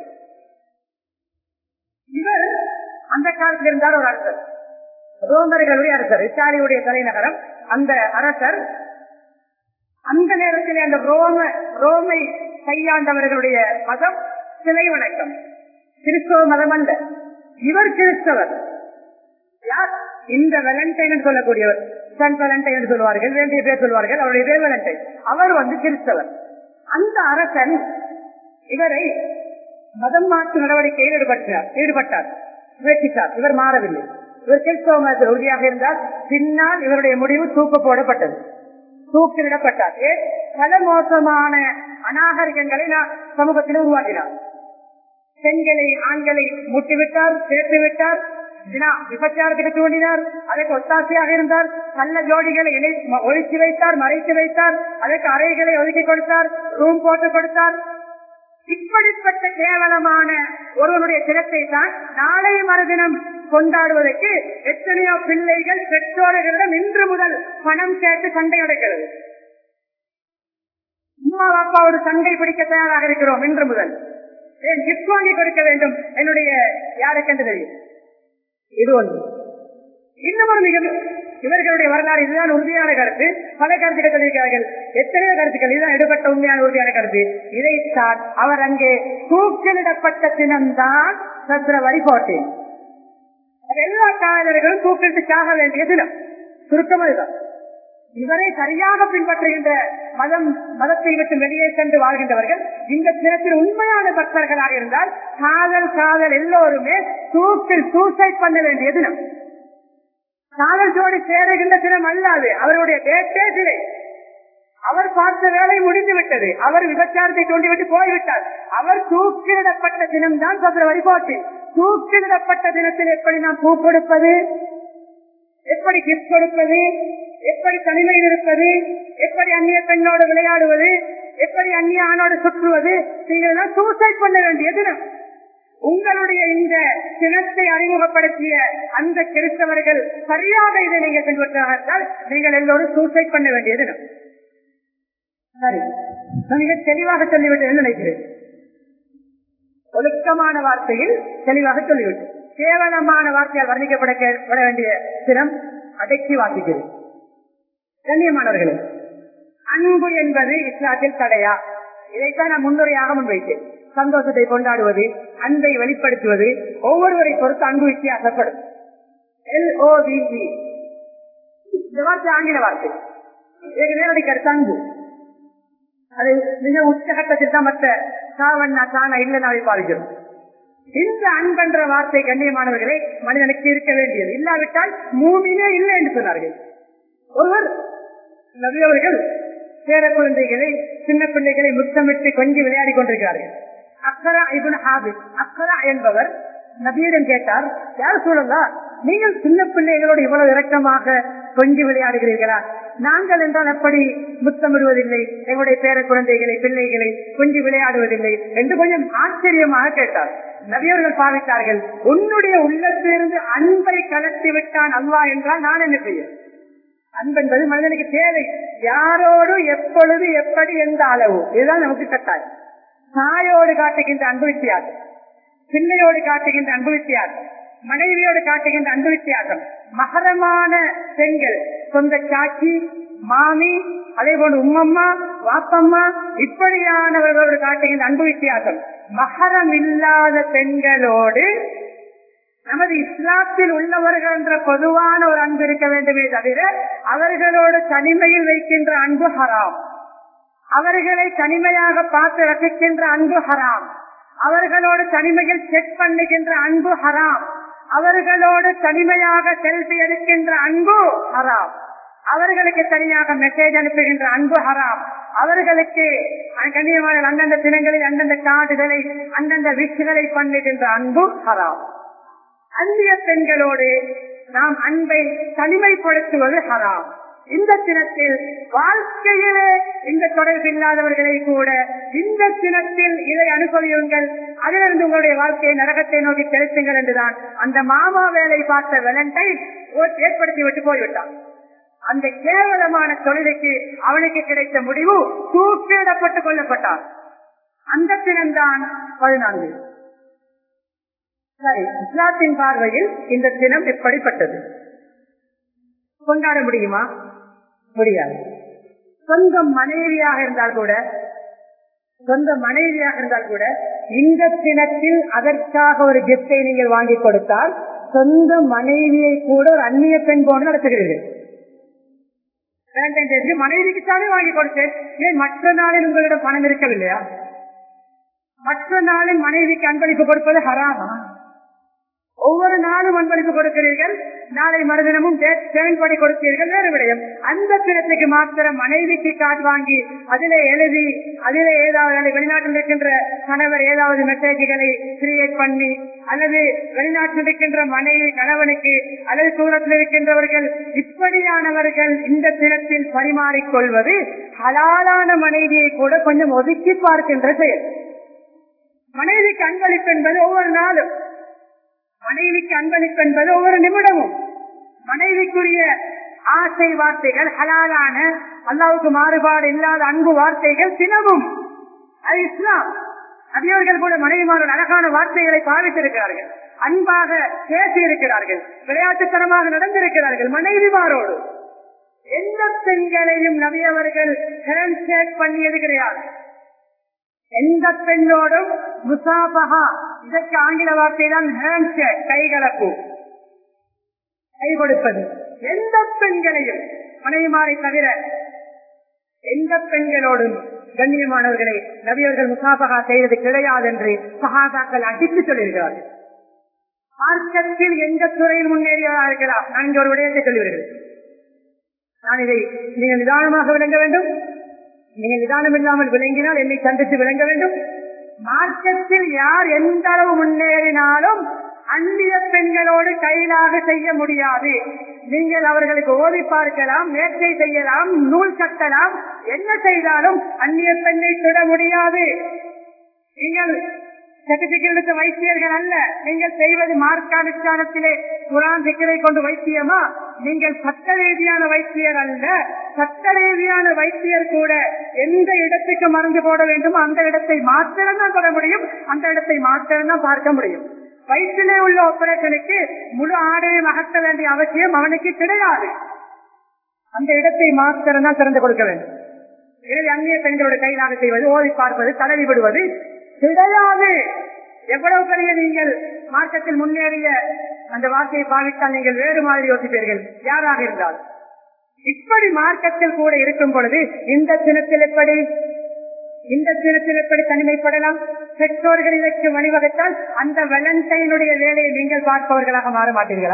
இவர் அந்த காலத்தில் இருந்தார் ஒரு அரசர் ரோமர்களுடைய அரசர் இத்தாலியுடைய தலைநகரம் அந்த அரசர் அந்த நேரத்தில் அந்த ரோம ரோமை கையாண்டவர்களுடைய மதம் சிலை வணக்கம் கிறிஸ்தவ மதம் அல்ல இவர் கிறிஸ்தவர் யார் இந்த வெலண்டைன் சொல்லக்கூடியவர் சன் வெலண்டைன் சொல்வார்கள் வேண்டிய பேர் சொல்வார்கள் அவருடைய பேர் வெலண்டைன் அவர் வந்து கிறிஸ்தவர் அந்த அரசன் இவரை மதம் மாற்று நடவடிக்கையில் ஈடுபட்டார் ஈடுபட்டார் முயற்சித்தார் இவர் மாறவில்லை இவர் கிறிஸ்தவ மதத்தில் உறுதியாக இருந்தால் பின்னால் இவருடைய முடிவு தூக்கு போடப்பட்டது தூக்கிலிடப்பட்டார் ஏன் பல மோசமான அநாகரிகங்களை நான் சமூகத்தில் உருவாக்கினார் பெண்களை ஆண்களை முட்டிவிட்டார் சேர்த்து விட்டார் விபச்சாரத்துக்கு தூண்டினார் அதற்கு ஒத்தாசையாக இருந்தார் நல்ல ஜோடிகளை இணை ஒழித்து வைத்தார் மறைத்து வைத்தார் அதற்கு அறைகளை ஒதுக்கி கொடுத்தார் ரூம் போட்டு கொடுத்தார் இப்படிப்பட்ட கேவலமான ஒருவனுடைய தினத்தை தான் நாளை மறுதினம் கொண்டாடுவதற்கு எத்தனையோ பிள்ளைகள் பெற்றோர்களிடம் இன்று முதல் பணம் கேட்டு சண்டை உடைக்கிறது அம்மா அப்பா ஒரு சண்டை பிடிக்க தயாராக இருக்கிறோம் இன்று முதல் ஏன் கிஃப்ட் வாங்கி கொடுக்க வேண்டும் என்னுடைய யாருக்கென்று தெரியும் இது ஒன்று இன்னும் ஒரு மிக இவர்களுடைய வரலாறு இதுதான் உறுதியான கருத்து பல கருத்துக்கள் சொல்லியிருக்கிறார்கள் எத்தனையோ கருத்துக்கள் இதுதான் எடுபட்ட உண்மையான உறுதியான கருத்து இதைத்தான் அவர் அங்கே தூக்கிலிடப்பட்ட தினம்தான் பிப்ரவரி போட்டேன் எல்லா காதலர்களும் தூக்கிட்டு சாக வேண்டிய தினம் சுருக்கமாக இவரை சரியாக பின்பற்றுகின்ற மதம் மதத்தை விட்டு வெளியே சென்று வாழ்கின்றவர்கள் இந்த தினத்தில் உண்மையான பக்தர்களாக இருந்தால் காதல் காதல் எல்லோருமே தூக்கில் சூசைட் பண்ண வேண்டிய தினம் காதல் ஜோடி சேருகின்ற தினம் அல்லாது அவருடைய டேட்டே சிலை அவர் பார்த்த வேலை முடிந்து விட்டது அவர் விபச்சாரத்தை தோண்டிவிட்டு போய்விட்டார் அவர் தூக்கிலிடப்பட்ட தினம்தான் பிப்ரவரி போட்டி தூக்கிலிடப்பட்ட தினத்தில் எப்படி நாம் பூ கொடுப்பது எப்படி கிஃப்ட் கொடுப்பது எப்படி தனிமையில் இருப்பது எப்படி அந்நிய பெண்ணோடு விளையாடுவது எப்படி அந்நிய ஆணோடு சுற்றுவது நீங்கள் சூசைட் பண்ண வேண்டிய தினம் உங்களுடைய இந்த தினத்தை அறிமுகப்படுத்திய அந்த கிறிஸ்தவர்கள் சரியாக இதை நீங்கள் பின்பற்றாவிட்டால் நீங்கள் எல்லோரும் சூசைட் பண்ண வேண்டிய தினம் சரி நான் மிக தெளிவாக சொல்லிவிட்டேன் நினைக்கிறேன் ஒழுக்கமான வார்த்தையில் தெளிவாக சொல்லிவிட்டேன் கேவலமான வார்த்தையால் வர்ணிக்கப்பட கே- பட வேண்டிய தினம் அடக்கி வாசிக்கிறது கண்ணியமானவர்களே அன்பு என்பது இஸ்லாத்தில் தடையா இதைத்தான் நான் முன்னுரையாக முன்வைத்தேன் சந்தோஷத்தை கொண்டாடுவது அன்பை வெளிப்படுத்துவது ஒவ்வொருவரை பொறுத்து அன்பு வித்தியாசப்படும் எல் ஓ இந்த வார்த்தை ஆங்கில வார்த்தை இதுக்கு நேரடி கருத்து அன்பு அது மிக உச்சகட்டத்தில் தான் மற்ற சாவண்ணா சாணா இல்லைனாவை பாதிக்கிறோம் இந்த அன்பென்ற வார்த்தை கண்ணியமானவர்களே மனிதனுக்கு இருக்க வேண்டியது இல்லாவிட்டால் மூமினே இல்லை என்று சொன்னார்கள் ஒருவர் நபி அவர்கள் பேர குழந்தைகளை சின்ன பிள்ளைகளை முத்தமிட்டு கொஞ்சி விளையாடி கொண்டிருக்கிறார்கள் அக்கரா இபுன் ஹாபிஸ் அக்கரா என்பவர் நபியிடம் கேட்டார் யார் சூழலா நீங்கள் சின்ன பிள்ளைகளோடு இவ்வளவு இரக்கமாக கொஞ்சி விளையாடுகிறீர்களா நாங்கள் என்றால் எப்படி முத்தமிடுவதில்லை எங்களுடைய பேர குழந்தைகளை பிள்ளைகளை கொஞ்சி விளையாடுவதில்லை என்று கொஞ்சம் ஆச்சரியமாக கேட்டார் நபியவர்கள் பாவித்தார்கள் உன்னுடைய உள்ளத்திலிருந்து அன்பை கலத்தி விட்டான் அல்வா என்றால் நான் என்ன செய்ய அன்பென்பது மனிதனுக்கு தேவை யாரோடு எப்பொழுது எப்படி எந்த அளவு இதுதான் நமக்கு கட்டாயம் தாயோடு காட்டுகின்ற அன்பு வித்தியாசம் பிள்ளையோடு காட்டுகின்ற அன்பு வித்தியாசம் மனைவியோடு காட்டுகின்ற அன்பு வித்தியாசம் மகரமான பெண்கள் சொந்த சாட்சி மாமி அதே போன்று உம்மம்மா வாப்பம்மா இப்படியானவர்களோடு காட்டுகின்ற அன்பு வித்தியாசம் மகரம் இல்லாத பெண்களோடு நமது இஸ்லாத்தில் உள்ளவர்கள் என்ற பொதுவான ஒரு அன்பு இருக்க வேண்டுமே தவிர அவர்களோடு தனிமையில் வைக்கின்ற அன்பு ஹராம் அவர்களை தனிமையாக பார்த்து ரசிக்கின்ற அன்பு ஹராம் அவர்களோடு தனிமையில் செக் பண்ணுகின்ற அன்பு ஹராம் அவர்களோடு தனிமையாக செல்ஃபி எடுக்கின்ற அன்பு ஹராம் அவர்களுக்கு தனியாக மெசேஜ் அனுப்புகின்ற அன்பு ஹராம் அவர்களுக்கு கண்ணியமான அந்தந்த தினங்களில் அந்தந்த காடுகளை அந்தந்த விஷகளை பண்ணுகின்ற அன்பு ஹராம் அந்நிய பெண்களோடு நாம் அன்பை தனிமைப்படுத்துவது ஹராம் இந்த தினத்தில் வாழ்க்கையிலே இந்த தொடர்பு இல்லாதவர்களை கூட இந்த தினத்தில் இதை அனுபவியுங்கள் அதிலிருந்து உங்களுடைய வாழ்க்கையை நரகத்தை நோக்கி செலுத்துங்கள் என்றுதான் அந்த மாமா வேலை பார்த்த வெலண்டைன் ஏற்படுத்தி விட்டு போய்விட்டான் அந்த கேவலமான தொழிலுக்கு அவனுக்கு கிடைத்த முடிவு தூக்கிடப்பட்டுக் கொள்ளப்பட்டான் அந்த தினம்தான் பதினான்கு சரி இஸ்லாத்தின் பார்வையில் இந்த தினம் எப்படிப்பட்டது கொண்டாட முடியுமா முடியாது சொந்த மனைவியாக இருந்தால் கூட சொந்த மனைவியாக இருந்தால் கூட இந்த தினத்தில் அதற்காக ஒரு கிஃப்டை நீங்கள் வாங்கி கொடுத்தால் சொந்த மனைவியை கூட ஒரு அந்நிய பெண் போன்று நடத்துகிறீர்கள் மனைவிக்குத்தானே வாங்கி கொடுத்தேன் ஏன் மற்ற நாளில் உங்களிடம் பணம் இருக்கவில்லையா மற்ற நாளில் மனைவிக்கு அன்பளிப்பு கொடுப்பது ஹராமா ஒவ்வொரு நாளும் அன்பளிப்பு கொடுக்கிறீர்கள் நாளை மறுதினமும் தேவைப்படி கொடுத்தீர்கள் வேறு விடயம் அந்த தினத்துக்கு மாத்திரம் மனைவிக்கு கார்டு வாங்கி அதிலே எழுதி அதிலே ஏதாவது வெளிநாட்டில் இருக்கின்ற கணவர் ஏதாவது மெசேஜ்களை கிரியேட் பண்ணி அல்லது வெளிநாட்டில் இருக்கின்ற மனைவி கணவனுக்கு அல்லது தூரத்தில் இருக்கின்றவர்கள் இப்படியானவர்கள் இந்த தினத்தில் பரிமாறிக்கொள்வது ஹலாலான மனைவியை கூட கொஞ்சம் ஒதுக்கி பார்க்கின்ற செயல் மனைவிக்கு அன்பளிப்பு என்பது ஒவ்வொரு நாளும் மனைவிக்கு அன்பளிப்பு என்பது ஒவ்வொரு நிமிடமும் மனைவிக்குரிய ஆசை வார்த்தைகள் ஹலாலான அல்லாவுக்கு மாறுபாடு இல்லாத அன்பு வார்த்தைகள் தினமும் அது இஸ்லாம் அதிகர்கள் கூட மனைவிமாரோட அழகான வார்த்தைகளை பாவித்திருக்கிறார்கள் அன்பாக பேசி இருக்கிறார்கள் விளையாட்டுத்தனமாக நடந்திருக்கிறார்கள் மனைவிமாரோடு எந்த பெண்களையும் நவியவர்கள் ஹேண்ட் ஷேக் பண்ணியது கிடையாது எந்த பெண்ணோடும் முசாபகா இதற்கு ஆங்கில வார்த்தை தான் ஹேண்ட் ஷேக் கைகலப்பு கை கொடுப்பது எந்த பெண்களையும் மனைவிமாரை தவிர எந்த பெண்களோடும் கண்ணியமானவர்களை நபியர்கள் முசாபகா செய்வது கிடையாது என்று சகாதாக்கள் அடித்து சொல்லியிருக்கிறார்கள் மார்க்கத்தில் எந்த துறையில் முன்னேறியவராக இருக்கலாம் நான் இங்க ஒரு விடயத்தை சொல்லுவீர்கள் நான் இதை நீங்கள் நிதானமாக விளங்க வேண்டும் நீங்கள் நிதானம் இல்லாமல் விளங்கினால் என்னை சந்தித்து விளங்க வேண்டும் மார்க்கத்தில் யார் எந்த அளவு முன்னேறினாலும் அந்நிய பெண்களோடு கையிலாக செய்ய முடியாது நீங்கள் அவர்களுக்கு ஓதி பார்க்கலாம் நேர்ச்சை செய்யலாம் நூல் கட்டலாம் என்ன செய்தாலும் அந்நிய பெண்ணை தொட முடியாது நீங்கள் சர்டிபிகேட் எடுத்த வைத்தியர்கள் அல்ல நீங்கள் செய்வது மார்க்கானுஷ்டானத்திலே குரான் சிக்கரை கொண்டு வைத்தியமா நீங்கள் சட்ட ரீதியான வைத்தியர் அல்ல சட்ட ரீதியான வைத்தியர் கூட எந்த இடத்துக்கு மருந்து போட வேண்டும் அந்த இடத்தை மாத்திரம் தான் தொட முடியும் அந்த இடத்தை மாத்திரம் தான் பார்க்க முடியும் வயிற்றிலே உள்ள ஆபரேஷனுக்கு முழு ஆடையை அகற்ற வேண்டிய அவசியம் அவனுக்கு கிடையாது அந்த இடத்தை மாத்திரம் தான் திறந்து கொடுக்க வேண்டும் எனவே அந்நிய பெண்களோட கையிலாக செய்வது ஓதி பார்ப்பது தடவி விடுவது கிடையாது எவ்வளவு பெரிய நீங்கள் மார்க்கத்தில் முன்னேறிய அந்த வார்த்தையை பாவித்தால் நீங்கள் வேறு மாதிரி யோசிப்பீர்கள் யாராக இருந்தால் இப்படி மார்க்கத்தில் கூட இருக்கும் பொழுது இந்த தினத்தில் எப்படி இந்த தினத்தில் எப்படி தனிமைப்படலாம் பெற்றோர்கள் இதற்கு வழிவகுத்தால் அந்த வெலண்டைனுடைய வேலையை நீங்கள் பார்ப்பவர்களாக மாற மாட்டீர்களா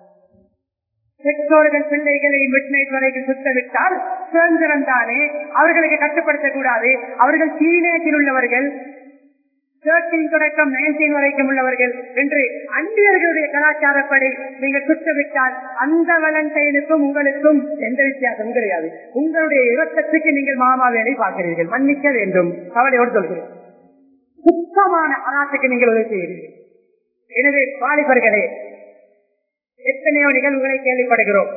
பெற்றோர்கள் பிள்ளைகளை மிட் நைட் வரைக்கும் சுத்தவிட்டால் சுதந்திரம் தானே அவர்களுக்கு கட்டுப்படுத்தக் கூடாது அவர்கள் டீனேஜில் உள்ளவர்கள் தேர்ட்டீன் தொடக்கம் நைன்டீன் வரைக்கும் உள்ளவர்கள் என்று அந்நியர்களுடைய கலாச்சாரப்படி நீங்கள் சுத்தவிட்டால் அந்த வலண்டைனுக்கும் உங்களுக்கும் எந்த வித்தியாசமும் கிடையாது உங்களுடைய இரத்தத்துக்கு நீங்கள் மாமா வேலை பார்க்கிறீர்கள் மன்னிக்க வேண்டும் கவலையோடு சொல்கிறேன் சுத்தமான அராத்துக்கு நீங்கள் உதவி செய்கிறீர்கள் எனவே வாலிபர்களே எத்தனையோ நிகழ்வுகளை கேள்விப்படுகிறோம்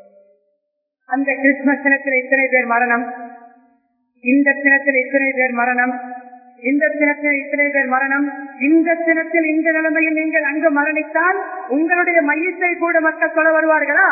அந்த கிறிஸ்துமஸ் தினத்தில் இத்தனை பேர் மரணம் இந்த தினத்தில் இத்தனை பேர் மரணம் இந்த தினத்தில் இத்தனை பேர் மரணம் இந்த தினத்தில் இந்த நிலைமையில் நீங்கள் அங்கு மரணித்தால் உங்களுடைய மையத்தை கூட மக்கள் சொல்ல வருவார்களா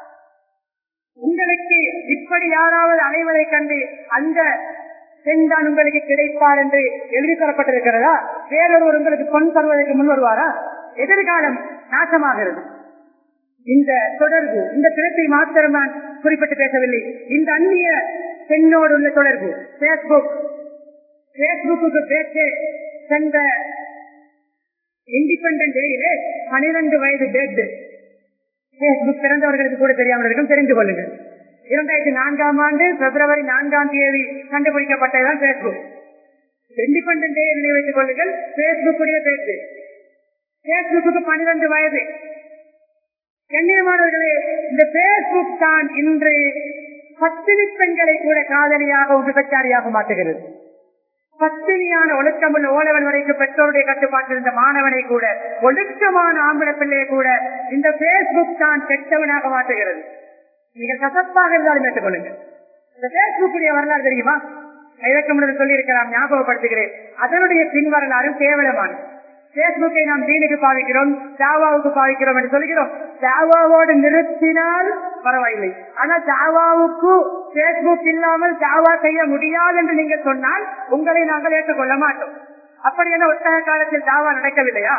உங்களுக்கு இப்படி யாராவது அனைவரை கண்டு அந்த பெண் தான் உங்களுக்கு கிடைப்பார் என்று எழுதி தரப்பட்டிருக்கிறதா வேறொருவர் உங்களுக்கு பொன் தருவதற்கு முன் வருவாரா எதிர்காலம் நாசமாகிறது இந்த தொடர்பு இந்த தினத்தை மாத்திரம் நான் குறிப்பிட்டு பேசவில்லை இந்த அந்நிய பெண்ணோடு உள்ள தொடர்பு பேஸ்புக் பேஸ்புக்கு பேச்சு சென்ற இண்டிபெண்டன்ட் டேயிலே பனிரெண்டு வயது டேட் பேஸ்புக் பிறந்தவர்களுக்கு கூட தெரியாமல் இருக்கும் தெரிந்து கொள்ளுங்கள் இரண்டாயிரத்தி நான்காம் ஆண்டு பிப்ரவரி நான்காம் தேதி கண்டுபிடிக்கப்பட்டதுதான் பேஸ்புக் இண்டிபெண்டன்ட் டே நினைவைத்துக் கொள்ளுங்கள் பேஸ்புக்குடைய பேச்சு பேஸ்புக்கு பனிரெண்டு வயது கண்ணியமானவர்களே இந்த பேஸ்புக் தான் இன்று பத்தினி பெண்களை கூட காதலியாக விபச்சாரியாக மாற்றுகிறது பத்தினியான ஒழுக்கமுள்ள ஓலவன் வரைக்கும் பெற்றோருடைய கட்டுப்பாட்டில் இருந்த மாணவனை கூட ஒழுக்கமான ஆம்பளை பிள்ளையை கூட இந்த பேஸ்புக் தான் கெட்டவனாக மாற்றுகிறது நீங்கள் கசப்பாக இருந்தாலும் ஏற்றுக்கொள்ளுங்க இந்த பேஸ்புக்குடைய வரலாறு தெரியுமா இதற்கு முன்னாடி சொல்லி இருக்கலாம் ஞாபகப்படுத்துகிறேன் அதனுடைய பின் வரலாறு கேவலமானது பேஸ்புக்கை நாம் தீனுக்கு பாவிக்கிறோம் ஜாவாவுக்கு பாவிக்கிறோம் என்று சொல்கிறோம் ஜாவாவோடு நிறுத்தினால் பரவாயில்லை ஆனா ஜாவாவுக்கு பேஸ்புக் இல்லாமல் ஜாவா செய்ய முடியாது என்று நீங்கள் சொன்னால் உங்களை நாங்கள் ஏற்றுக்கொள்ள மாட்டோம் அப்படி என்ன ஒத்தக காலத்தில் ஜாவா நடக்கவில்லையா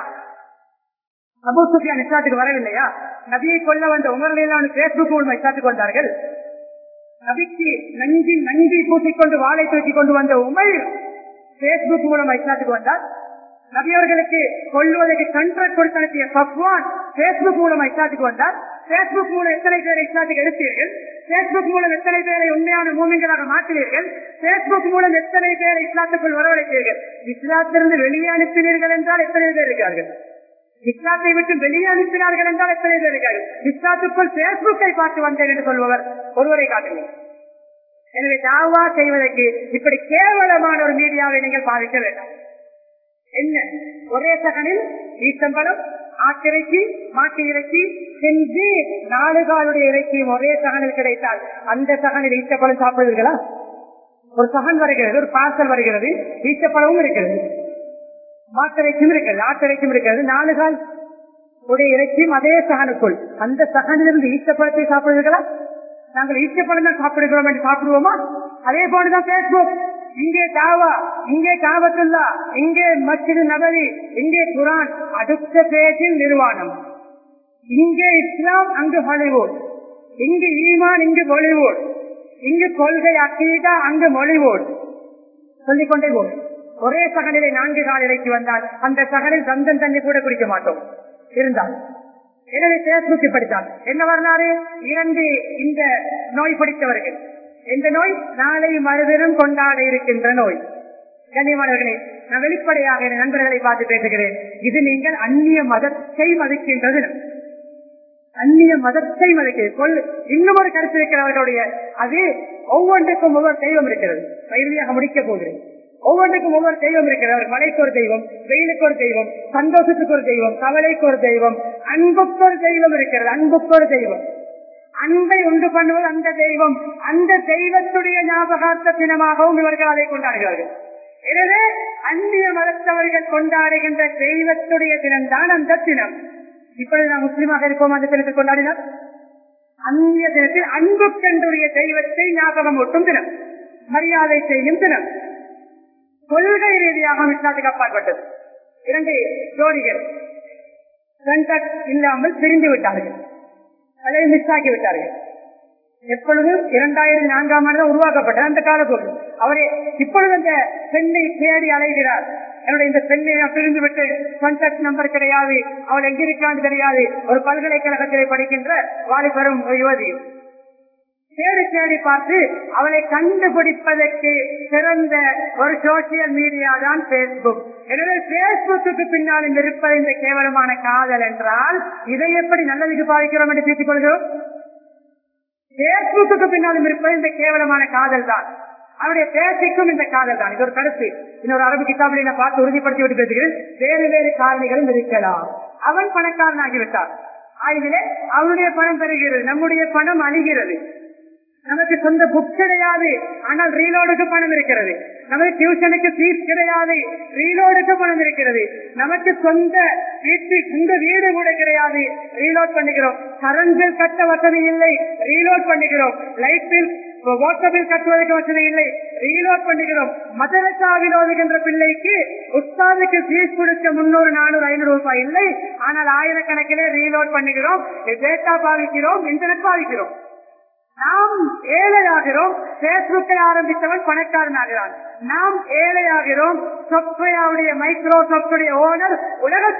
அபு சுஃபியான் இஸ்லாத்துக்கு வரவில்லையா நபியை கொல்ல வந்த உமர்லாம் பேஸ்புக் மூலம் இஸ்லாத்துக்கு வந்தார்கள் நபிக்கு நஞ்சி நஞ்சி பூசிக்கொண்டு வாழை தூக்கி கொண்டு வந்த உமை பேஸ்புக் மூலம் இஸ்லாத்துக்கு வந்தார் நபியவர்களுக்கு கொள்வதற்கு கண்ட்ராக்ட் கொடுத்து அனுப்பிய பக்வான் பேஸ்புக் மூலம் இஸ்லாத்துக்கு வந்தார் பேஸ்புக் மூலம் எத்தனை பேரை இஸ்லாத்துக்கு எடுத்தீர்கள் பேஸ்புக் மூலம் எத்தனை பேரை உண்மையான மூமிங்களாக மாற்றினீர்கள் பேஸ்புக் மூலம் எத்தனை பேரை இஸ்லாத்துக்குள் வரவழைத்தீர்கள் இஸ்லாத்திலிருந்து வெளியே அனுப்பினீர்கள் என்றால் எத்தனை பேர் இருக்கார்கள் இஸ்லாத்தை விட்டு வெளியே அனுப்பினார்கள் என்றால் எத்தனை பேர் இருக்கார்கள் இஸ்லாத்துக்குள் பேஸ்புக்கை பார்த்து வந்தேன் என்று சொல்பவர் ஒருவரை காட்டுங்கள் எனவே தாவா செய்வதற்கு இப்படி கேவலமான ஒரு மீடியாவை நீங்கள் பாதிக்க வேண்டாம் என்ன ஒரே சகனில் ஈச்சம்பழம் ஆட்டிறைச்சி மாட்டு இறைச்சி செஞ்சு நாலு காலுடைய இறைச்சியும் ஒரே சகனில் கிடைத்தால் அந்த சகனில் ஈச்சப்பழம் சாப்பிடுவீர்களா ஒரு சகன் வருகிறது ஒரு பார்சல் வருகிறது ஈச்சப்பழமும் இருக்கிறது மாட்டிறைச்சியும் இருக்கிறது ஆட்டிறைச்சியும் இருக்கிறது நாலு கால் உடைய இறைச்சியும் அதே சகனுக்குள் அந்த சகனிலிருந்து ஈச்சப்பழத்தை சாப்பிடுவீர்களா நாங்கள் ஈச்சப்பழம் தான் சாப்பிடுகிறோம் என்று சாப்பிடுவோமா அதே போலதான் பேஸ்புக் இங்கே தாவா இங்கே காபத்துல்லா இங்கே மஸ்ஜிது நபரி இங்கே குரான் அடுத்த பேஜில் நிர்வாணம் இங்கே இஸ்லாம் அங்கு ஹாலிவுட் இங்கு ஈமான் இங்கு பாலிவுட் இங்கு கொள்கை அக்கீதா அங்கு மொழிவுட் சொல்லிக்கொண்டே போகும் ஒரே சகனிலே நான்கு கால் இறைச்சி வந்தால் அந்த சகனில் கந்தன் தண்ணி கூட குடிக்க மாட்டோம் இருந்தார் எனவே பேஸ்புக் இப்படித்தான் என்ன வரலாறு இரண்டு இந்த நோய் பிடித்தவர்கள் இந்த நோய் நாளை மறுதினம் கொண்டாட இருக்கின்ற நோய் கண்ணியமானவர்களே நான் வெளிப்படையாக என் நண்பர்களை பார்த்து பேசுகிறேன் இது நீங்கள் அந்நிய மதத்தை மதிக்கின்றது அந்நிய மதத்தை மதிக்க கொள் இன்னும் ஒரு கருத்து இருக்கிறவர்களுடைய அது ஒவ்வொன்றுக்கும் ஒவ்வொரு தெய்வம் இருக்கிறது இறுதியாக முடிக்க போகிறேன் ஒவ்வொன்றுக்கும் ஒவ்வொரு தெய்வம் இருக்கிறது மழைக்கு ஒரு தெய்வம் வெயிலுக்கு ஒரு தெய்வம் சந்தோஷத்துக்கு ஒரு தெய்வம் கவலைக்கு ஒரு தெய்வம் அன்புக்கு ஒரு தெய்வம் இருக்கிறது அன்புக்கு ஒரு தெய்வம் அன்பை உண்டு பண்ணுவது அந்த தெய்வம் அந்த தெய்வத்துடைய ஞாபகார்த்த தினமாகவும் இவர்கள் அதை கொண்டாடுகிறார்கள் எனவே அந்நிய மதத்தவர்கள் கொண்டாடுகின்ற தெய்வத்துடைய தினம்தான் அந்த தினம் இப்பொழுது நாம் முஸ்லீமாக இருப்போம் அந்த தினத்தை கொண்டாடினார் அந்நிய தினத்தில் அன்புக்கென்றுடைய தெய்வத்தை ஞாபகம் ஊட்டும் தினம் மரியாதை செய்யும் தினம் கொள்கை ரீதியாக இஸ்லாத்துக்கு அப்பாற்பட்டது இரண்டு ஜோடிகள் இல்லாமல் பிரிந்து விட்டார்கள் அதை மிஸ் ஆக்கி விட்டார்கள் எப்பொழுது இரண்டாயிரத்தி நான்காம் ஆண்டு உருவாக்கப்பட்டது அந்த காலத்தோடு அவரே இப்பொழுது அந்த பெண்ணை தேடி அலைகிறார் என்னுடைய இந்த பெண்ணை நான் பிரிந்து விட்டு கான்டாக்ட் நம்பர் கிடையாது அவள் எங்கிருக்கான்னு தெரியாது ஒரு பல்கலைக்கழகத்திலே படிக்கின்ற வாலிபரும் யுவதி தேடி தேடி பார்த்து அவளை கண்டுபிடிப்பதற்கு சிறந்த ஒரு சோசியல் மீடியா தான் பேஸ்புக் எனவே பேஸ்புக்கு பின்னாலும் இருப்பது இந்த கேவலமான காதல் என்றால் இதை எப்படி நல்லதுக்கு பாதிக்கிறோம் என்று பேசிக் கொள்கிறோம் பேஸ்புக்கு பின்னாலும் இருப்பது இந்த கேவலமான காதல் தான் அவருடைய பேசிக்கும் இந்த காதல் தான் இது ஒரு கருத்து இன்னொரு அரபு கிட்டாபில் நான் பார்த்து உறுதிப்படுத்தி விட்டு பேசுகிறேன் வேறு வேறு காரணிகளும் இருக்கலாம் அவன் பணக்காரன் ஆகிவிட்டார் ஆகியதிலே அவனுடைய பணம் பெறுகிறது நம்முடைய பணம் அழிகிறது நமக்கு சொந்த புக் கிடையாது ஆனால் ரீலோடுக்கு பணம் இருக்கிறது நமக்கு டியூஷனுக்கு ஃபீஸ் கிடையாது ரீலோடுக்கு பணம் இருக்கிறது நமக்கு சொந்த வீட்டு சொந்த வீடு கூட கிடையாது ரீலோட் பண்ணுகிறோம் கரண்ட் பில் கட்ட வசதி இல்லை ரீலோட் பண்ணுகிறோம் லைட் பில் வாட்டர் பில் கட்டுவதற்கு வசதி இல்லை ரீலோட் பண்ணுகிறோம் மதரசாவில் ஓதுகின்ற பிள்ளைக்கு உஸ்தாதுக்கு ஃபீஸ் கொடுக்க முன்னூறு நானூறு ஐநூறு ரூபாய் இல்லை ஆனால் ஆயிரக்கணக்கிலே ரீலோட் பண்ணுகிறோம் டேட்டா பாவிக்கிறோம் இன்டர்நெட் பாவிக்கிறோம் நாம் ஏழையாகிறோம் பேஸ்புக்கை ஆரம்பித்தவன் பணக்காரனாகிறான் நாம் ஏழையாகிறோம் சொப்ட்வேருடைய மைக்ரோசாப்டுடைய ஓனர் உலக